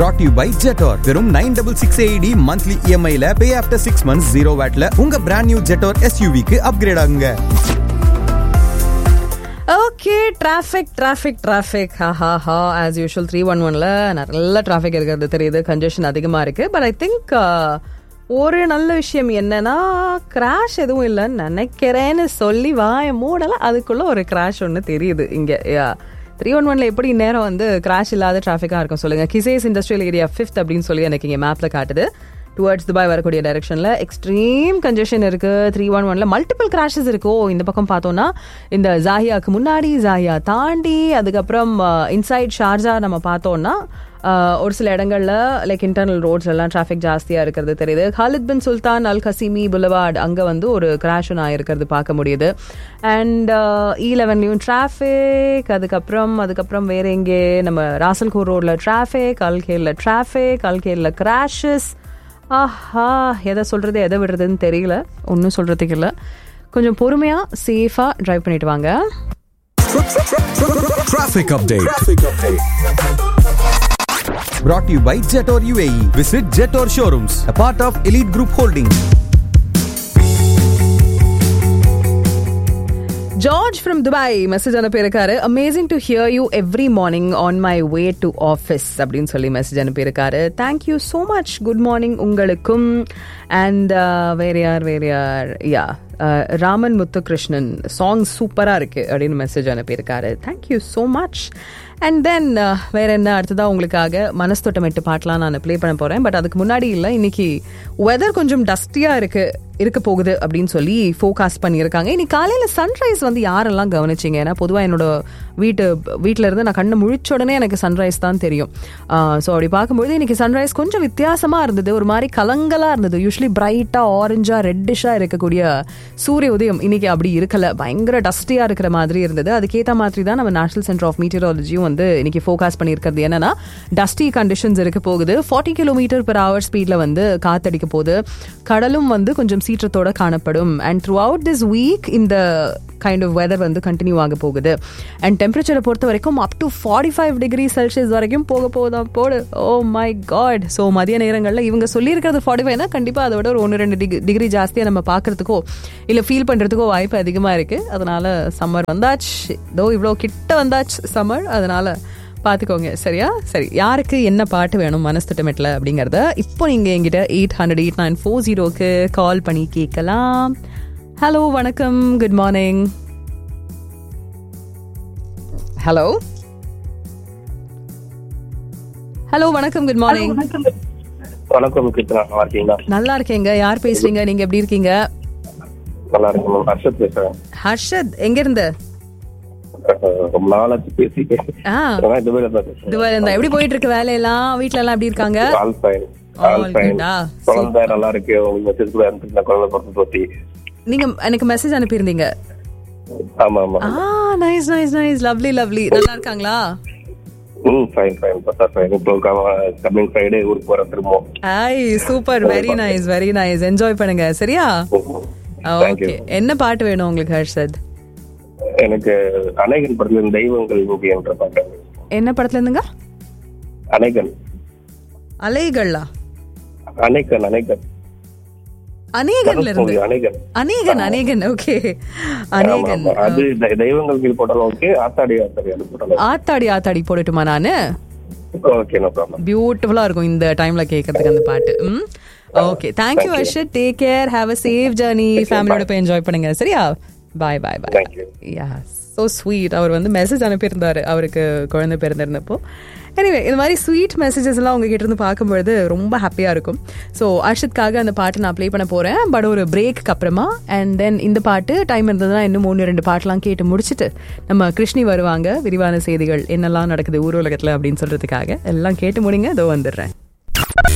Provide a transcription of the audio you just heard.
brought to you by Jetor வெறும் nine double six AED monthly இஎம்ஐல pay after six months zero வேட்ல உங்க brand new Jetour எஸ்யூவிக்கு upgrade ஆகுங்க okay traffic traffic traffic ஹா ஹா ஆஸ் யூஷுவல் த்ரீ ஒன் ஒன்ல நல்ல டிராஃபிக் இருக்கிறது தெரியுது கன்ஜெஷன் அதிகமாக இருக்கு பட் ஐ திங்க் ஒரு நல்ல விஷயம் என்னன்னா கிராஷ் எதுவும் இல்லைன்னு நினைக்கிறேன்னு சொல்லி வாய மூடலாம் அதுக்குள்ள ஒரு கிராஷ் ஒன்று தெரியுது இங்கே த்ரீ ஒன் ஒன்ல எப்படி நேரம் வந்து கிராஷ் இல்லாத டிராஃபிக்காக இருக்கும் சொல்லுங்க கிசேஸ் இண்டஸ்ட்ரியல் ஏரியா ஃபிஃப்த் அப்படின்னு சொல்லி எனக்கு இங்கே மேப்பில் காட்டுது டுவர்ட்ஸ் துபாய் வரக்கூடிய டைரக்ஷனில் எக்ஸ்ட்ரீம் கன்ஜெஷன் இருக்கு த்ரீ ஒன் ஒன்ல மல்டிபிள் கிராஷஸ் இருக்கோ இந்த பக்கம் பார்த்தோம்னா இந்த ஜாஹியாக்கு முன்னாடி ஜாஹியா தாண்டி அதுக்கப்புறம் இன்சைட் ஷார்ஜா நம்ம பார்த்தோம்னா uh, ஒரு சில இடங்கள்ல லைக் இன்டர்னல் ரோட்ஸ் எல்லாம் டிராஃபிக் ஜாஸ்தியாக இருக்கிறது தெரியுது ஹாலித் பின் சுல்தான் அல் கசிமி புலவார்ட் அங்கே வந்து ஒரு கிராஷ் ஒன்று ஆயிருக்கிறது பார்க்க முடியுது அண்ட் இ லெவன்லையும் டிராஃபிக் அதுக்கப்புறம் அதுக்கப்புறம் வேற எங்கே நம்ம ராசல்கோர் ரோட்ல டிராஃபிக் அல்கேலில் டிராஃபிக் அல்கேலில் கிராஷஸ் ஆஹா எதை சொல்றது எதை விடுறதுன்னு தெரியல ஒன்றும் சொல்றதுக்கு இல்லை கொஞ்சம் பொறுமையா சேஃபா டிரைவ் பண்ணிட்டு வாங்க Traffic update. Brought to you by Jetor UAE. Visit Jetor showrooms, a part of Elite Group Holding. George from Dubai message அனுப்பியிருக்காரு amazing to hear you every morning on my way to office அப்படின்னு சொல்லி message அனுப்பியிருக்காரு thank you so much good morning உங்களுக்கும் and வேற யார் வேற யார் யா Raman Muthukrishnan song சூப்பராக இருக்கு அப்படின்னு மெசேஜ் அனுப்பியிருக்காரு thank you so much and then வேற என்ன அடுத்ததா உங்களுக்காக மனஸ்தோட்டமிட்டு பாட்டெலாம் நான் ப்ளே பண்ண போறேன் பட் அதுக்கு முன்னாடி இல்லை இன்னைக்கு வெதர் கொஞ்சம் டஸ்டியா இருக்கு இருக்க போகுது அப்படின்னு சொல்லி ஃபோகாஸ்ட் பண்ணியிருக்காங்க இன்னைக்கு காலையில சன்ரைஸ் வந்து யாரெல்லாம் கவனிச்சிங்க ஏன்னா பொதுவாக என்னோட வீட்டு வீட்டில இருந்து நான் கண்ணு முழிச்ச உடனே எனக்கு சன்ரைஸ் தான் தெரியும் ஸோ அப்படி பார்க்கும்போது இன்னைக்கு சன்ரைஸ் கொஞ்சம் வித்தியாசமா இருந்தது ஒரு மாதிரி கலங்கலா இருந்தது யூஸ்வலி பிரைட்டா ஆரஞ்சா ரெட்டிஷா இருக்கக்கூடிய சூரிய உதயம் இன்னைக்கு அப்படி இருக்கல பயங்கர டஸ்டியா இருக்கிற மாதிரி இருந்தது அதுக்கேற்ற மாதிரி தான் நம்ம நேஷனல் சென்டர் ஆஃப் மீட்டியராலஜியும் வந்து இன்னைக்கு ஃபோகாஸ் பண்ணியிருக்கிறது என்னன்னா டஸ்டி கண்டிஷன்ஸ் இருக்க போகுது ஃபார்ட்டி கிலோமீட்டர் பெர் ஹவர் ஸ்பீட்ல வந்து காத்தடிக்க போகுது கடலும் வந்து கொஞ்சம் சீற்றத்தோட காணப்படும் and throughout this week இந்த கைண்ட் ஆஃப் வெதர் வந்து கண்டினியூ ஆக போகுது அண்ட் டெம்பரேச்சரை பொறுத்த வரைக்கும் up to forty five degree Celsius வரைக்கும் போக போகுதான் போடு ஓ மை காட் ஸோ மதிய நேரங்களில் இவங்க சொல்லியிருக்கிறது ஃபார்ட்டி ஃபைவ்னா கண்டிப்பாக அதை விட ஒரு ஒன்று ரெண்டு டிகிரி டிகிரி ஜாஸ்தியாக நம்ம பார்க்கறதுக்கோ இல்லை ஃபீல் பண்ணுறதுக்கோ வாய்ப்பு அதிகமாக இருக்குது அதனால சம்மர் வந்தாச்சு தோ இவ்வளோ கிட்ட வந்தாச்சு சம்மர் அதனால பார்த்துக்கோங்க சரியா சரி யாருக்கு என்ன பாட்டு வேணும் மனசு திட்டமிட்டல அப்படிங்கிறத இப்போ நீங்கள் எங்கிட்ட eight hundred eight nine four ஜீரோக்கு கால் பண்ணி கேட்கலாம் ஹலோ வணக்கம் குட் மார்னிங் ஹலோ ஹலோ வணக்கம் குட் மார்னிங் வணக்கம் கீர்த்தனா நல்லா இருக்கீங்களா நல்லா இருக்கேங்க யார் பேசுறீங்க நீங்க எப்படி இருக்கீங்க நல்லா இருக்கேன் மேம் ஹர்ஷத் பேசுறேன் ஹர்ஷத் எங்க இருந்து அஹ் ரொம்ப நாளாச்சு பேசி ஆ அதான் துபாயில தான் பேசுறேன் துபாயில இருந்தா எப்படி போயிட்டு இருக்கு வேலையெல்லாம் வீட்ல எல்லாம் எப்படி இருக்காங்க all fine All all fine good ஆ? குழந்தை நல்லா இருக்கு உங்களுக்கு மெசேஜ் கூட அனுப்பிச்சிருந்தேன் குழந்தை பிறந்து பத்தி நீங்க எனக்கு மெசேஜ் அனுப்பியிருந்தீங்க ஆமா ஆமா ஆ nice nice nice lovely lovely நல்லா இருக்காங்களா ம் ஃபைன் ஃபைன் பத்தா ஃபைன் இப்போ கம்மிங் ஃப்ரைடே ஊருக்கு போறேன் திரும்பவும் ஐ super very nice very nice enjoy பண்ணுங்க சரியா தேங்க்யூ ஓகே என்ன பாட்டு வேணும் உங்களுக்கு ஹர்ஷத் எனக்கு அநேகன் படத்துல இருந்து தெய்வங்கள் மூவி என்ற பாட்டு என்ன படத்துல இருந்துங்க அநேகன் அலைகளா அநேகன் அநேகன் அநேகன்ல இருந்து movie, அநேகன் அநேகன் அநேகன் ஓகே ஆமா, அநேகன் ஆமா. அது தெ- தெய்வங்கள் கீழ் போட்டாலும் ஓகே ஆத்தாடி ஆத்தாடி அது போட்டாலும் ஆத்தாடி ஆத்தாடி போடட்டுமா நானு ஓகே நோ ப்ராப்ளம் பியூட்டிஃபுல்லா இருக்கும் இந்த டைம்ல கேட்கறதுக்கு அந்த பாட்டு ம் okay thank you Thank you. Harshad take care have a safe journey ஃபேமிலியோட போய் என்ஜாய் பண்ணுங்க சரியா bye bye bye Thank you. Yeah so sweet அவர் வந்து மெசேஜ் அனுப்பியிருந்தாரு அவருக்கு குழந்தை பிறந்திருந்தப்போ எனிவே இந்த மாதிரி ஸ்வீட் மெசேஜஸ் எல்லாம் உங்ககிட்ட இருந்து பார்க்கும்பொழுது ரொம்ப ஹாப்பியாக இருக்கும் ஸோ அர்ஷத்காக அந்த பாட்டு நான் ப்ளே பண்ண போகிறேன் பட் ஒரு பிரேக்கு அப்புறமா அண்ட் தென் இந்த பாட்டு டைம் இருந்ததுன்னா இன்னும் ஒன்று ரெண்டு பாட்டெலாம் கேட்டு முடிச்சுட்டு நம்ம கிருஷ்ணி வருவாங்க விரிவான செய்திகள் என்னெல்லாம் நடக்குது ஊர் உலகத்தில் அப்படின்னு சொல்கிறதுக்காக எல்லாம் கேட்டு முடிங்க இதோ வந்துடுறேன்